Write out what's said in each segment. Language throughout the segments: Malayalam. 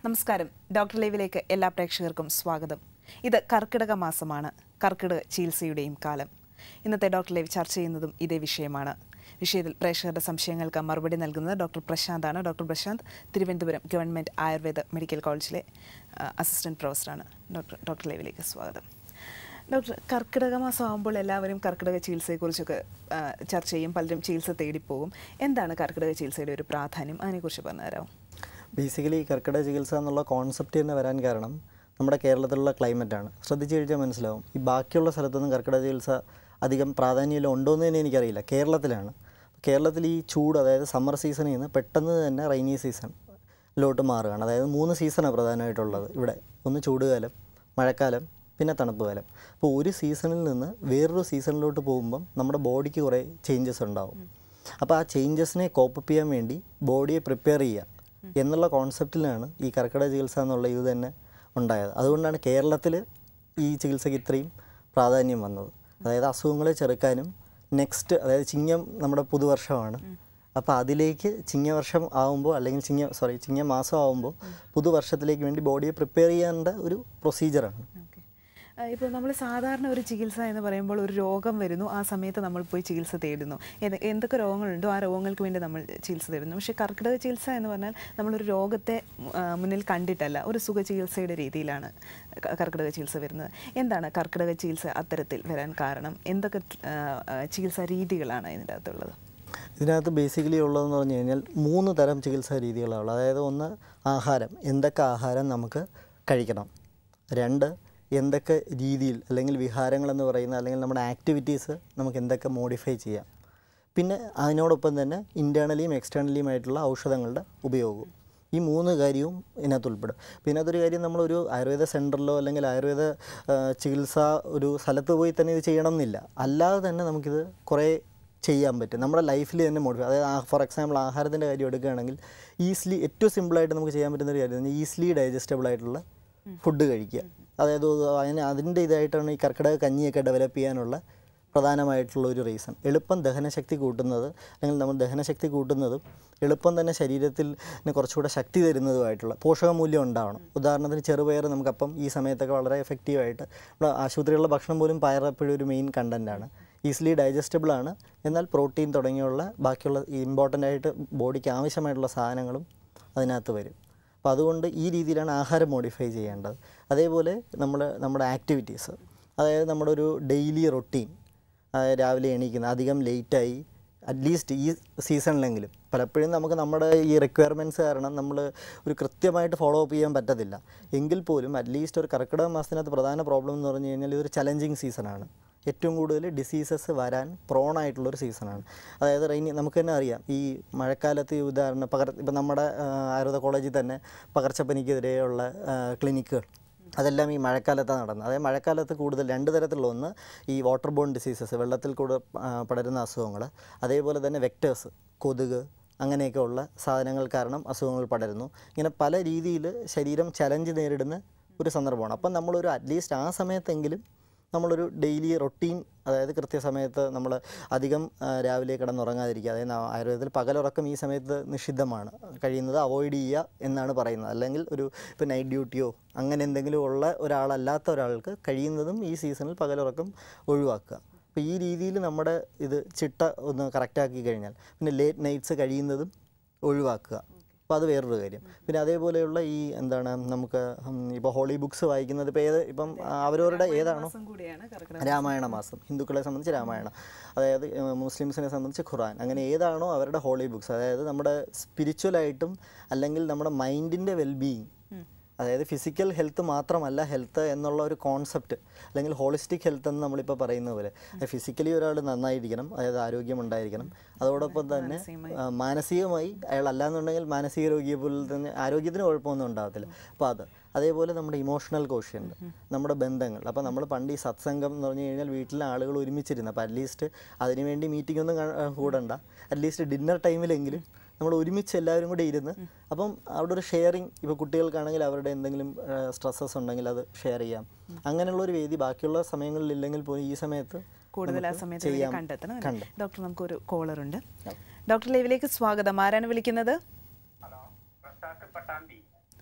നമസ്കാരം ഡോക്ടർ ലൈവിലേക്ക് എല്ലാ പ്രേക്ഷകർക്കും സ്വാഗതം ഇത് കർക്കിടക മാസമാണ് കർക്കിടക ചികിത്സയുടെയും കാലം ഇന്നത്തെ ഡോക്ടർ ലൈവ് ചർച്ച ചെയ്യുന്നതും ഇതേ വിഷയമാണ് വിഷയത്തിൽ പ്രേക്ഷകരുടെ സംശയങ്ങൾക്ക് മറുപടി നൽകുന്നത് ഡോക്ടർ പ്രശാന്താണ് doctor Prashanth Thiruvananthapuram government Ayurveda medical കോളേജിലെ ആ, അസിസ്റ്റന്റ് പ്രൊഫസറാണ് ഡോക്ടർ ഡോക്ടർ ലൈവിലേക്ക് സ്വാഗതം ഡോക്ടർ കർക്കിടക മാസം ആകുമ്പോൾ എല്ലാവരും കർക്കിടക ചികിത്സയെക്കുറിച്ചൊക്കെ ആ, ചർച്ച ചെയ്യും പലരും ചികിത്സ തേടിപ്പോകും എന്താണ് കർക്കിടക ചികിത്സയുടെ ഒരു പ്രാധാന്യം അതിനെക്കുറിച്ച് പറഞ്ഞുതരാമോ ബേസിക്കലി കർക്കിടക ചികിത്സ എന്നുള്ള കോൺസെപ്റ്റ് തന്നെ വരാൻ കാരണം നമ്മുടെ കേരളത്തിലുള്ള ക്ലൈമറ്റാണ് ശ്രദ്ധിച്ചു കഴിച്ചാൽ മനസ്സിലാവും ഈ ബാക്കിയുള്ള സ്ഥലത്തൊന്നും കർക്കിടക ചികിത്സ അധികം പ്രാധാന്യം ഉണ്ടോയെന്ന് തന്നെ എനിക്കറിയില്ല കേരളത്തിലാണ് കേരളത്തിൽ ഈ ചൂട് അതായത് സമ്മർ സീസണിൽ നിന്ന് പെട്ടെന്ന് തന്നെ റൈനി സീസണിലോട്ട് മാറുകയാണ് അതായത് മൂന്ന് സീസണാണ് പ്രധാനമായിട്ടുള്ളത് ഇവിടെ ഒന്ന് ചൂടുകാലം മഴക്കാലം പിന്നെ തണുപ്പ് കാലം അപ്പോൾ ഒരു സീസണിൽ നിന്ന് വേറൊരു സീസണിലോട്ട് പോകുമ്പം നമ്മുടെ ബോഡിക്ക് കുറേ ചേഞ്ചസ് ഉണ്ടാവും അപ്പോൾ ആ ചേഞ്ചസിനെ കോപ്പപ്പ് ചെയ്യാൻ വേണ്ടി ബോഡിയെ പ്രിപ്പയർ ചെയ്യുക എന്നുള്ള കോൺസെപ്റ്റിലാണ് ഈ കർക്കിടക ചികിത്സ എന്നുള്ള ഇത് തന്നെ ഉണ്ടായത് അതുകൊണ്ടാണ് കേരളത്തിൽ ഈ ചികിത്സയ്ക്ക് ഇത്രയും പ്രാധാന്യം വന്നത് അതായത് അസുഖങ്ങളെ ചെറുക്കാനും നെക്സ്റ്റ് അതായത് ചിങ്ങം നമ്മുടെ പുതുവർഷമാണ് അപ്പോൾ അതിലേക്ക് ചിങ്ങവർഷം ആവുമ്പോൾ അല്ലെങ്കിൽ ചിങ്ങ സോറി ചിങ്ങ മാസം ആവുമ്പോൾ പുതുവർഷത്തിലേക്ക് വേണ്ടി ബോഡിയെ പ്രിപ്പയർ ചെയ്യേണ്ട ഒരു പ്രൊസീജിയറാണ് ഓക്കെ ഇപ്പോൾ നമ്മൾ സാധാരണ ഒരു ചികിത്സ എന്ന് പറയുമ്പോൾ ഒരു രോഗം വരുന്നു ആ സമയത്ത് നമ്മൾ പോയി ചികിത്സ തേടുന്നു ഏത് എന്തൊക്കെ രോഗങ്ങളുണ്ടോ ആ രോഗങ്ങൾക്ക് വേണ്ടി നമ്മൾ ചികിത്സ തേടുന്നു പക്ഷേ കർക്കിടക ചികിത്സ എന്ന് പറഞ്ഞാൽ നമ്മളൊരു രോഗത്തെ ആ, മുന്നിൽ കണ്ടിട്ടല്ല ഒരു സുഖ ചികിത്സയുടെ രീതിയിലാണ് ക- കർക്കിടക ചികിത്സ വരുന്നത് എന്താണ് കർക്കിടക ചികിത്സ അത്തരത്തിൽ വരാൻ കാരണം എന്തൊക്കെ ആ, ആ, ചികിത്സാ രീതികളാണ് ഇതിൻ്റെ അകത്തുള്ളത് ഇതിനകത്ത് ബേസിക്കലി ഉള്ളതെന്ന് പറഞ്ഞു കഴിഞ്ഞാൽ മൂന്ന് തരം ചികിത്സാ രീതികളാണ് ഉള്ളത് അതായത് ഒന്ന് ആഹാരം എന്തൊക്കെ ആഹാരം നമുക്ക് കഴിക്കണം രണ്ട് എന്തൊക്കെ രീതിയിൽ അല്ലെങ്കിൽ വിഹാരങ്ങളെന്ന് പറയുന്ന അല്ലെങ്കിൽ നമ്മുടെ ആക്ടിവിറ്റീസ് നമുക്ക് എന്തൊക്കെ മോഡിഫൈ ചെയ്യാം പിന്നെ അതിനോടൊപ്പം തന്നെ ഇൻറ്റേർണലിയും എക്സ്റ്റേണലിയും ആയിട്ടുള്ള ഔഷധങ്ങളുടെ ഉപയോഗവും ഈ മൂന്ന് കാര്യവും ഇതിനകത്ത് ഉൾപ്പെടും പിന്നെ അതൊരു കാര്യം നമ്മളൊരു ആയുർവേദ സെൻറ്ററിലോ അല്ലെങ്കിൽ ആയുർവേദ ആ, ചികിത്സ ഒരു സ്ഥലത്ത് പോയി തന്നെ ഇത് ചെയ്യണം എന്നില്ല അല്ലാതെ തന്നെ നമുക്കിത് കുറേ ചെയ്യാൻ പറ്റും നമ്മുടെ ലൈഫിൽ തന്നെ മോഡിഫൈ അതായത് ഫോർ എക്സാമ്പിൾ ആഹാരത്തിൻ്റെ കാര്യം എടുക്കുകയാണെങ്കിൽ ഈസിലി ഏറ്റവും സിമ്പിളായിട്ട് നമുക്ക് ചെയ്യാൻ പറ്റുന്ന ഒരു കാര്യം ഈസിലി ഡൈജസ്റ്റബിൾ ആയിട്ടുള്ള ഫുഡ് കഴിക്കുക അതായത് അതിന് അതിൻ്റെ ഇതായിട്ടാണ് ഈ കർക്കിടക കഞ്ഞിയൊക്കെ ഡെവലപ്പ് ചെയ്യാനുള്ള പ്രധാനമായിട്ടുള്ള ഒരു റീസൺ എളുപ്പം ദഹനശക്തി കൂട്ടുന്നത് അല്ലെങ്കിൽ നമ്മൾ ദഹനശക്തി കൂട്ടുന്നതും എളുപ്പം തന്നെ ശരീരത്തിൽ കുറച്ചുകൂടെ ശക്തി തരുന്നതുമായിട്ടുള്ള പോഷകമൂല്യം ഉണ്ടാവണം ഉദാഹരണത്തിന് ചെറുപയർ നമുക്കപ്പം ഈ സമയത്തൊക്കെ വളരെ എഫക്റ്റീവായിട്ട് നമ്മുടെ ആശുപത്രികളിലെ ഭക്ഷണം പോലും പയർ എപ്പോഴും ഒരു മെയിൻ കണ്ടൻറ്റാണ് ഈസിലി ഡൈജസ്റ്റബിൾ ആണ് എന്നാൽ പ്രോട്ടീൻ തുടങ്ങിയുള്ള ബാക്കിയുള്ള ഇമ്പോർട്ടൻ്റ് ആയിട്ട് ബോഡിക്ക് ആവശ്യമായിട്ടുള്ള സാധനങ്ങളും അതിനകത്ത് വരും അപ്പോൾ അതുകൊണ്ട് ഈ രീതിയിലാണ് ആഹാരം മോഡിഫൈ ചെയ്യേണ്ടത് അതേപോലെ നമ്മൾ നമ്മുടെ ആക്ടിവിറ്റീസ് അതായത് നമ്മുടെ ഒരു ഡെയിലി റൊട്ടീൻ അതായത് രാവിലെ എണീക്കുന്ന അധികം ലേറ്റായി അറ്റ്ലീസ്റ്റ് ഈ സീസണിലെങ്കിലും പലപ്പോഴും നമുക്ക് നമ്മുടെ ഈ റിക്വയർമെൻറ്റ്സ് കാരണം നമ്മൾ ഒരു കൃത്യമായിട്ട് ഫോളോ അപ്പ് ചെയ്യാൻ പറ്റത്തില്ല എങ്കിൽ പോലും അറ്റ്ലീസ്റ്റ് ഒരു കർക്കിടക മാസത്തിനകത്ത് പ്രധാന പ്രോബ്ലം എന്ന് പറഞ്ഞു കഴിഞ്ഞാൽ ഇതൊരു ചലഞ്ചിങ് സീസണാണ് ഏറ്റവും കൂടുതൽ ഡിസീസസ് വരാൻ പ്രോണായിട്ടുള്ളൊരു സീസണാണ് അതായത് റെയിനി നമുക്ക് തന്നെ അറിയാം ഈ മഴക്കാലത്ത് ഈ ഉദാഹരണം പകർ ഇപ്പം നമ്മുടെ ആ, ആയുർവേദ കോളേജിൽ തന്നെ പകർച്ചപ്പനിക്കെതിരെയുള്ള ആ, ക്ലിനിക്കുകൾ അതെല്ലാം ഈ മഴക്കാലത്താണ് നടന്നത് അതായത് മഴക്കാലത്ത് കൂടുതൽ രണ്ട് തരത്തിലുള്ള ഒന്ന് ഈ വാട്ടർ ബോൺ ഡിസീസസ് വെള്ളത്തിൽ കൂടെ ആ, പടരുന്ന അസുഖങ്ങൾ അതേപോലെ തന്നെ വെക്ടേഴ്സ് കൊതുക് അങ്ങനെയൊക്കെ ഉള്ള സാധനങ്ങൾ കാരണം അസുഖങ്ങൾ പടരുന്നു ഇങ്ങനെ പല രീതിയിൽ ശരീരം ചലഞ്ച് നേരിടുന്ന ഒരു സന്ദർഭമാണ് അപ്പം നമ്മളൊരു അറ്റ്ലീസ്റ്റ് ആ സമയത്തെങ്കിലും നമ്മളൊരു ഡെയിലി റൊട്ടീൻ അതായത് കൃത്യസമയത്ത് നമ്മൾ അധികം ആ, രാവിലെ കിടന്നുറങ്ങാതിരിക്കുക അതായത് ആ- ആയുർവേദത്തിൽ പകലുറക്കം ഈ സമയത്ത് നിഷിദ്ധമാണ് കഴിയുന്നത് അവോയ്ഡ് ചെയ്യുക എന്നാണ് പറയുന്നത് അല്ലെങ്കിൽ ഒരു ഇപ്പോൾ നൈറ്റ് ഡ്യൂട്ടിയോ അങ്ങനെ എന്തെങ്കിലും ഉള്ള ഒരാളല്ലാത്ത ഒരാൾക്ക് കഴിയുന്നതും ഈ സീസണിൽ പകലുറക്കം ഒഴിവാക്കുക അപ്പോൾ ഈ രീതിയിൽ നമ്മുടെ ഇത് ചിട്ട ഒന്ന് കറക്റ്റാക്കി കഴിഞ്ഞാൽ പിന്നെ ലേറ്റ് നൈറ്റ്സ് കഴിയുന്നതും ഒഴിവാക്കുക അപ്പോൾ അത് വേറൊരു കാര്യം പിന്നെ അതേപോലെയുള്ള ഈ എന്താണ് നമുക്ക് ഇപ്പോൾ ഹോളി ബുക്സ് വായിക്കുന്നത് ഇപ്പോൾ ഏത് ഇപ്പം ആ, അവരവരുടെ ഏതാണോ മാസം കൂടിയാണ് കർക്കിടക രാമായണ മാസം ഹിന്ദുക്കളെ സംബന്ധിച്ച് രാമായണം അതായത് ഏഹ്, മുസ്ലിംസിനെ സംബന്ധിച്ച് ഖുറാൻ അങ്ങനെ ഏതാണോ അവരുടെ ഹോളി ബുക്സ് അതായത് നമ്മുടെ സ്പിരിച്വലായിട്ടും അല്ലെങ്കിൽ നമ്മുടെ മൈൻഡിൻ്റെ വെൽബീയിങ് അതായത് ഫിസിക്കൽ ഹെൽത്ത് മാത്രമല്ല ഹെൽത്ത് എന്നുള്ള ഒരു കോൺസെപ്റ്റ് അല്ലെങ്കിൽ ഹോളിസ്റ്റിക് ഹെൽത്ത് എന്ന് നമ്മളിപ്പോൾ പറയുന്ന പോലെ ഫിസിക്കലി ഒരാൾ നന്നായിരിക്കണം അതായത് ആരോഗ്യം ഉണ്ടായിരിക്കണം അതോടൊപ്പം തന്നെ ആ, മാനസികമായി അയാൾ അല്ലാന്നുണ്ടെങ്കിൽ മാനസിക രോഗിയെ പോലെ തന്നെ ആരോഗ്യത്തിന് കുഴപ്പമൊന്നും ഉണ്ടാകത്തില്ല അപ്പോൾ അത് അതേപോലെ നമ്മുടെ ഇമോഷണൽ കോഷ്യൻ്റ് നമ്മുടെ ബന്ധങ്ങൾ അപ്പോൾ നമ്മൾ പണ്ട് ഈ സത്സംഗം എന്ന് പറഞ്ഞു കഴിഞ്ഞാൽ വീട്ടിലെ ആളുകൾ ഒരുമിച്ചിരുന്നു അപ്പോൾ അറ്റ്ലീസ്റ്റ് അതിനുവേണ്ടി മീറ്റിംഗ് ഒന്നും കാ- കൂടണ്ട അറ്റ്ലീസ്റ്റ് ഡിന്നർ ടൈമിലെങ്കിലും നമ്മൾ ഒരുമിച്ച് എല്ലാവരും കൂടി ഇരുന്ന് അപ്പം അവിടെ ഒരു ഷെയറിങ് ഇപ്പോൾ കുട്ടികൾക്കാണെങ്കിൽ അവരുടെ എന്തെങ്കിലും സ്ട്രെസ്സസ് ഉണ്ടെങ്കിൽ അത് ഷെയർ ചെയ്യാം അങ്ങനെയുള്ള ഒരു വേദി ബാക്കിയുള്ള സമയങ്ങളിൽ ഇല്ലെങ്കിൽ പോലും ഈ സമയത്ത് കൂടുതൽ ആ നമുക്ക് സമയത്ത് ഇതിനെ ചെയ്യാം. കണ്ടെത്തണം അല്ലേ? കണ്ടെത്താം. ഡോക്ടർ നമുക്കൊരു കോളർ ഉണ്ട് ഡോക്ടർ ലൈവിലേക്ക് സ്വാഗതം ആരാണ് വിളിക്കുന്നത് ഹലോ പ്രസാദ് പട്ടാമ്പി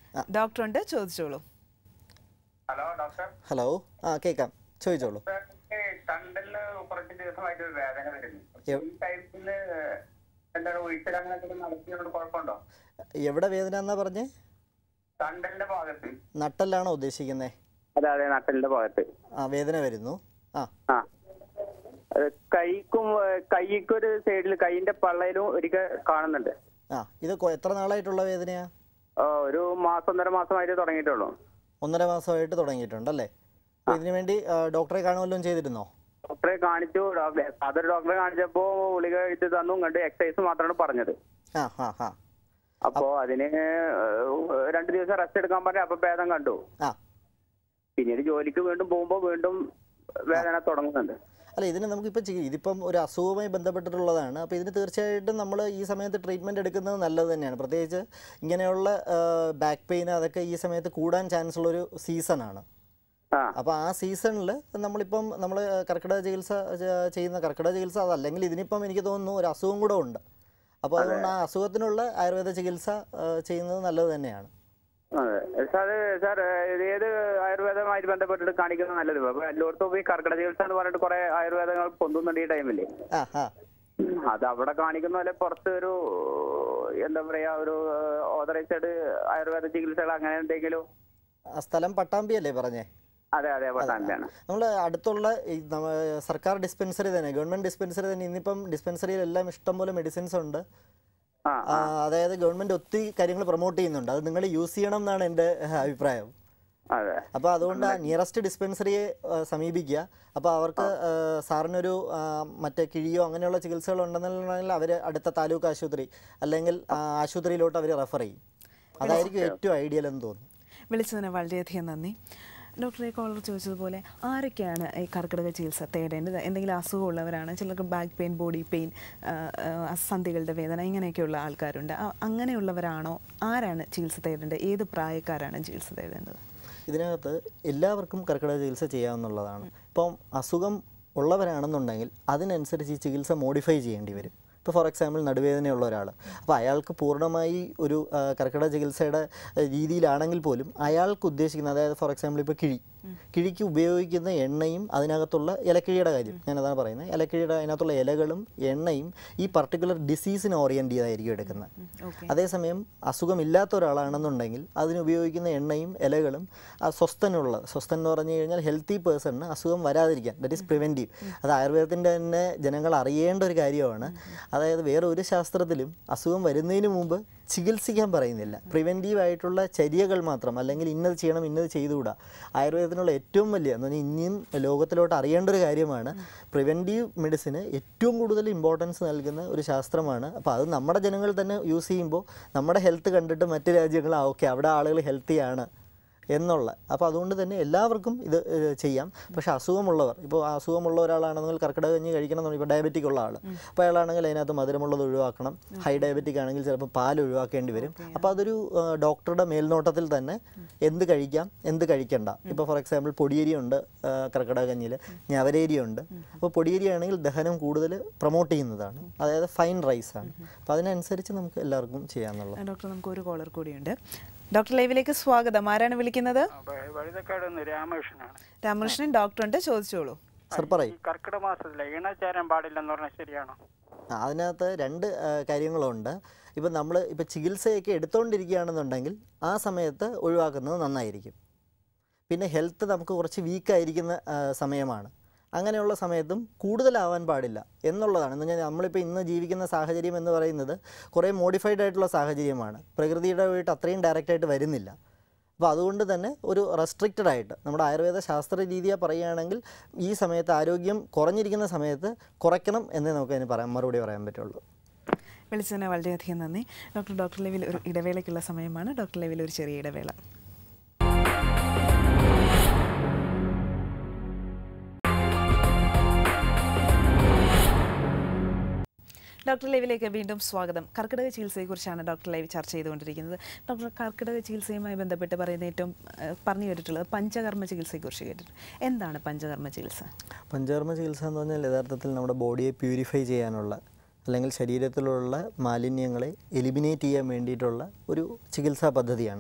ഡോക്ടറുണ്ട് ചോദിച്ചോളൂ ഹലോ ഡോക്ടർ ഹലോ ആ കേൾക്കാം ചോദിച്ചോളൂ എനിക്ക് തണ്ടലിന് കുറച്ച് ദിവസമായിട്ട് ഒരു വേദന വരുന്നു എവ്- ഈ ടൈപ്പില് എന്താണ് വീട്ടിൽ അങ്ങനെ നടത്തിയോണ്ട് കുഴപ്പമുണ്ടോ എവിടെ വേദന എന്നാ പറഞ്ഞേ തണ്ടലിന്റെ ഭാഗത്ത് നട്ടല്ലാണോ ഉദ്ദേശിക്കുന്നത് അതെ അതെ നട്ടലിന്റെ ഭാഗത്ത് ആ വേദന വരുന്നു ആ ആ അത് കൈക്കും ഏഹ്, കൈക്കൊരു സൈഡിൽ കൈയിന്റെ പള്ളയിലും ഒരിക്കൽ കാണുന്നുണ്ട് ആ ഇത് കൊ- എത്ര നാളായിട്ടുള്ള വേദനയാ ആ, ഒരു മാസം ഒന്നര മാസമായിട്ട് തുടങ്ങിയിട്ടുള്ളൂ ഒന്നര മാസമായിട്ട് തുടങ്ങിയിട്ടുണ്ടല്ലേ അപ്പോൾ ഇതിനു വേണ്ടി ആ, ഡോക്ടറെ കാണുമല്ലോ ചെയ്തിരുന്നോ ഡോക്ടറെ കാണിച്ചു ഡോക്ടറെ അതൊരു ഡോക്ടറെ കാണിച്ചപ്പോ ഗുളിക എഴുതി തന്നു കണ്ട് എക്സസൈസ് മാത്രമാണ് പറഞ്ഞത് ആ ആ ആ അപ്പോ അതിന് ഏഹ്, രണ്ട് ദിവസം റെസ്റ്റ് എടുക്കാൻ പറഞ്ഞു അപ്പൊ ഭേദം കണ്ടു ആ പിന്നീട് ജോലിക്ക് വീണ്ടും പോകുമ്പോ വീണ്ടും വേദന തുടങ്ങുന്നുണ്ട് അല്ല ഇതിന് നമുക്കിപ്പോൾ ചെയ്യും ഇതിപ്പം ഒരു അസുഖവുമായി ബന്ധപ്പെട്ടിട്ടുള്ളതാണ് അപ്പോൾ ഇതിന് തീർച്ചയായിട്ടും നമ്മൾ ഈ സമയത്ത് ട്രീറ്റ്മെൻറ്റ് എടുക്കുന്നത് നല്ലത് തന്നെയാണ് പ്രത്യേകിച്ച് ഇങ്ങനെയുള്ള ബാക്ക് പെയിൻ അതൊക്കെ ഈ സമയത്ത് കൂടാൻ ചാൻസ് ഉള്ളൊരു സീസണാണ് ആ അപ്പോൾ ആ സീസണിൽ നമ്മളിപ്പം നമ്മൾ കർക്കിടക ചികിത്സ ചെ- ചെയ്യുന്ന കർക്കിടക ചികിത്സ അതല്ലെങ്കിൽ ഇതിനിപ്പം എനിക്ക് തോന്നുന്നു ഒരു അസുഖം കൂടെ ഉണ്ട് അപ്പോൾ അതുകൊണ്ട് ആ അസുഖത്തിനുള്ള ആയുർവേദ ചികിത്സ ആ, ചെയ്യുന്നത് നല്ലത് തന്നെയാണ് അതെ സാർ സാർ ഇത് ഏത് ആയുർവേദമായിട്ട് ബന്ധപ്പെട്ടിട്ട് കാണിക്കുന്നത് നല്ലത് അപ്പൊ എല്ലായിടത്തും ഈ കർക്കിടക ചികിത്സ എന്ന് പറഞ്ഞിട്ട് കുറെ ആയുർവേദങ്ങൾ പൊന്തുന്നുണ്ട് ഈ ടൈമില് ആ ആ അത് അവിടെ കാണിക്കുന്ന പോലെ പുറത്ത് ഒരു എന്താ പറയാ ഒരു ഓതറൈസ്ഡ് ആയുർവേദ ചികിത്സകൾ അങ്ങനെ എന്തെങ്കിലും ആ സ്ഥലം പട്ടാമ്പി അല്ലേ പറഞ്ഞേ അതെ അതെ പട്ടാമ്പിയാണ് നമ്മൾ അടുത്തുള്ള ഈ നമ്മ- സർക്കാർ ഡിസ്പെൻസറി തന്നെ ഗവൺമെൻറ് ഡിസ്പെൻസറി തന്നെ ഇന്നിപ്പം ഡിസ്പെൻസറിയിലെല്ലാം ഇഷ്ടംപോലെ മെഡിസിൻസ് ഉണ്ട് ആ ആ, അതായത് ഗവൺമെൻറ് ഒത്തിരി കാര്യങ്ങൾ പ്രൊമോട്ട് ചെയ്യുന്നുണ്ട് അത് നിങ്ങൾ യൂസ് ചെയ്യണം എന്നാണ് എൻ്റെ അഭിപ്രായം അതെ അപ്പോൾ അതുകൊണ്ട് നിയറസ്റ്റ് ഡിസ്പെൻസറിയെ ആ, സമീപിക്കുക അപ്പോൾ അവർക്ക് ആ, സാറിനൊരു ആ, മറ്റേ കിഴിയോ അങ്ങനെയുള്ള ചികിത്സകൾ ഉണ്ടെന്നുണ്ടെങ്കിൽ അവർ അടുത്ത താലൂക്ക് ആശുപത്രി അല്ലെങ്കിൽ ആ, ആശുപത്രിയിലോട്ട് അവർ റെഫർ ചെയ്യും അതായിരിക്കും ഏറ്റവും ഐഡിയൽ എന്ന് തോന്നുന്നു വിളിച്ചതിന് വളരെയധികം നന്ദി ഡോക്ടറെ കോളർ ചോദിച്ചതുപോലെ ആരൊക്കെയാണ് ഈ കർക്കിടക ചികിത്സ തേടേണ്ടത് എന്തെങ്കിലും അസുഖമുള്ളവരാണ് ചിലർക്ക് ബാക്ക് പെയിൻ ബോഡി പെയിൻ സന്ധികളുടെ വേദന ഇങ്ങനെയൊക്കെയുള്ള ആൾക്കാരുണ്ട് അ- അങ്ങനെയുള്ളവരാണോ ആരാണ് ചികിത്സ തേടേണ്ടത് ഏത് പ്രായക്കാരാണ് ചികിത്സ തേടേണ്ടത് ഇതിനകത്ത് എല്ലാവർക്കും കർക്കിടക ചികിത്സ ചെയ്യാവുന്നതാണ് ഇപ്പം അസുഖം ഉള്ളവരാണെന്നുണ്ടെങ്കിൽ അതിനനുസരിച്ച് ഈ ചികിത്സ മോഡിഫൈ ചെയ്യേണ്ടി വരും ഇപ്പോൾ ഫോർ എക്സാമ്പിൾ നടുവേദനയുള്ള ഒരാൾ അപ്പോൾ അയാൾക്ക് പൂർണ്ണമായി ഒരു ആ, കർക്കിടക ചികിത്സയുടെ ആ, രീതിയിലാണെങ്കിൽ പോലും അയാൾക്ക് ഉദ്ദേശിക്കുന്ന അതായത് ഫോർ എക്സാമ്പിൾ ഇപ്പോൾ കിഴി കിഴിക്ക് ഉപയോഗിക്കുന്ന എണ്ണയും അതിനകത്തുള്ള ഇലക്കിഴിയുടെ കാര്യം ഞാനതാണ് പറയുന്നത് ഇലക്കിഴിയുടെ അതിനകത്തുള്ള ഇലകളും എണ്ണയും ഈ പർട്ടിക്കുലർ ഡിസീസിന് ഓറിയൻറ്റ് ചെയ്തായിരിക്കും എടുക്കുന്നത് ഓക്കെ അതേസമയം അസുഖമില്ലാത്ത ഒരാളാണെന്നുണ്ടെങ്കിൽ അതിന് ഉപയോഗിക്കുന്ന എണ്ണയും ഇലകളും ആ സ്വസ്ഥനുള്ള സ്വസ്ഥൻ എന്ന് പറഞ്ഞു കഴിഞ്ഞാൽ ഹെൽത്തി പേഴ്സണിന് അസുഖം വരാതിരിക്കാൻ ദറ്റ് ഈസ് പ്രിവെൻറ്റീവ് അത് ആയുർവേദത്തിൻ്റെ തന്നെ ജനങ്ങൾ അറിയേണ്ട ഒരു കാര്യമാണ് അതായത് വേറെ ഒരു ശാസ്ത്രത്തിലും അസുഖം വരുന്നതിന് മുമ്പ് ചികിത്സിക്കാൻ പറയുന്നില്ല പ്രിവെൻറ്റീവ് ആയിട്ടുള്ള ചര്യകൾ മാത്രം അല്ലെങ്കിൽ ഇന്നത് ചെയ്യണം ഇന്നത് ചെയ്തുകൂടാ ആയുർവേദത്തിനുള്ള ഏറ്റവും വലിയ എന്ന് പറഞ്ഞാൽ ഇനിയും ലോകത്തിലോട്ട് അറിയേണ്ട ഒരു കാര്യമാണ് പ്രിവെൻറ്റീവ് മെഡിസിന് ഏറ്റവും കൂടുതൽ ഇമ്പോർട്ടൻസ് നൽകുന്ന ഒരു ശാസ്ത്രമാണ് അപ്പോൾ അത് നമ്മുടെ ജനങ്ങൾ തന്നെ യൂസ് ചെയ്യുമ്പോൾ നമ്മുടെ ഹെൽത്ത് കണ്ടിട്ട് മറ്റ് രാജ്യങ്ങൾ ആ ഓക്കെ അവിടെ ആളുകൾ ഹെൽത്തിയാണ് എന്നുള്ള അപ്പോൾ അതുകൊണ്ട് തന്നെ എല്ലാവർക്കും ഇത് ഏഹ്, ചെയ്യാം പക്ഷേ അസുഖമുള്ളവർ ഇപ്പോൾ അസുഖമുള്ള ഒരാളാണെങ്കിൽ കർക്കിടക കഞ്ഞി കഴിക്കണം എന്ന് ഇപ്പോൾ ഡയബറ്റിക് ഉള്ള ആൾ അപ്പോൾ അയാളാണെങ്കിൽ അതിനകത്ത് മധുരമുള്ളത് ഒഴിവാക്കണം ഹൈ ഡയബറ്റിക് ആണെങ്കിൽ ചിലപ്പോൾ പാൽ ഒഴിവാക്കേണ്ടി വരും അപ്പോൾ അതൊരു ആ, ഡോക്ടറുടെ മേൽനോട്ടത്തിൽ തന്നെ എന്ത് കഴിക്കാം എന്ത് കഴിക്കണ്ട ഇപ്പോൾ ഫോർ എക്സാമ്പിൾ പൊടിയരി ഉണ്ട് ആ, കർക്കിടക കഞ്ഞിയിൽ ഞവരേരി ഉണ്ട് അപ്പോൾ പൊടിയരി ആണെങ്കിൽ ദഹനം കൂടുതൽ പ്രൊമോട്ട് ചെയ്യുന്നതാണ് അതായത് ഫൈൻ റൈസ് ആണ് അപ്പോൾ അതിനനുസരിച്ച് നമുക്ക് എല്ലാവർക്കും ചെയ്യാമെന്നുള്ളത് ഡോക്ടർ നമുക്ക് ഒരു കോളർ കൂടിയുണ്ട് ഡോക്ടർ ലൈവിലേക്ക് സ്വാഗതം ആരാണ് വിളിക്കുന്നത് വഴുതക്കാട് നിന്ന് രാമകൃഷ്ണനാണ് രാമകൃഷ്ണൻ ഡോക്ടറുണ്ട് ചോദിച്ചോളൂ സർ പറയും ഈ കർക്കിടക മാസത്തിലെ ഇണ ചേരാൻ പാടില്ലെന്ന് പറഞ്ഞാൽ ശരിയാണോ ആ, അതിനകത്ത് രണ്ട് ആ, കാര്യങ്ങളുണ്ട് ഇപ്പം നമ്മൾ ഇപ്പം ചികിത്സയൊക്കെ എടുത്തുകൊണ്ടിരിക്കുകയാണെന്നുണ്ടെങ്കിൽ ആ സമയത്ത് ഒഴിവാക്കുന്നത് നന്നായിരിക്കും പിന്നെ ഹെൽത്ത് നമുക്ക് കുറച്ച് വീക്കായിരിക്കുന്ന സമയമാണ് അങ്ങനെയുള്ള സമയത്തും കൂടുതലാവാൻ പാടില്ല എന്നുള്ളതാണ് എന്ന് പറഞ്ഞാൽ നമ്മളിപ്പോൾ ഇന്ന് ജീവിക്കുന്ന സാഹചര്യം എന്ന് പറയുന്നത് കുറേ മോഡിഫൈഡ് ആയിട്ടുള്ള സാഹചര്യമാണ് പ്രകൃതിയുടെ വീട്ട് അത്രയും ഡയറക്റ്റായിട്ട് വരുന്നില്ല അപ്പോൾ അതുകൊണ്ട് തന്നെ ഒരു റെസ്ട്രിക്റ്റഡ് ആയിട്ട് നമ്മുടെ ആയുർവേദ ശാസ്ത്ര രീതിയെ പറയുകയാണെങ്കിൽ ഈ സമയത്ത് ആരോഗ്യം കുറഞ്ഞിരിക്കുന്ന സമയത്ത് കുറയ്ക്കണം എന്നേ നമുക്ക് അതിന് പറയാൻ മറുപടി പറയാൻ പറ്റുള്ളൂ വിളിച്ചതിന് വളരെയധികം നന്ദി ഡോക്ടർ ഡോക്ടർ ലെവിൽ ഒരു ഇടവേളയ്ക്കുള്ള സമയമാണ് ഡോക്ടർ ലെവിൽ ഒരു ചെറിയ ഇടവേള ഡോക്ടർ ലൈവിലേക്ക് വീണ്ടും സ്വാഗതം കർക്കിടക ചികിത്സയെക്കുറിച്ചാണ് ഡോക്ടർ ലൈവ് ചർച്ച ചെയ്തുകൊണ്ടിരിക്കുന്നത് ഡോക്ടർ കർക്കിടക ചികിത്സയുമായി ബന്ധപ്പെട്ട് പറയുന്ന ഏറ്റവും ഏഹ്, പറഞ്ഞു കേട്ടിട്ടുള്ളത് പഞ്ചകർമ്മ ചികിത്സയെക്കുറിച്ച് കേട്ടിട്ടുണ്ട് എന്താണ് പഞ്ചകർമ്മ ചികിത്സ പഞ്ചകർമ്മ ചികിത്സ എന്ന് പറഞ്ഞാൽ യഥാർത്ഥത്തിൽ നമ്മുടെ ബോഡിയെ പ്യൂരിഫൈ ചെയ്യാനുള്ള അല്ലെങ്കിൽ ശരീരത്തിലുള്ള മാലിന്യങ്ങളെ എലിമിനേറ്റ് ചെയ്യാൻ വേണ്ടിയിട്ടുള്ള ഒരു ചികിത്സാ പദ്ധതിയാണ്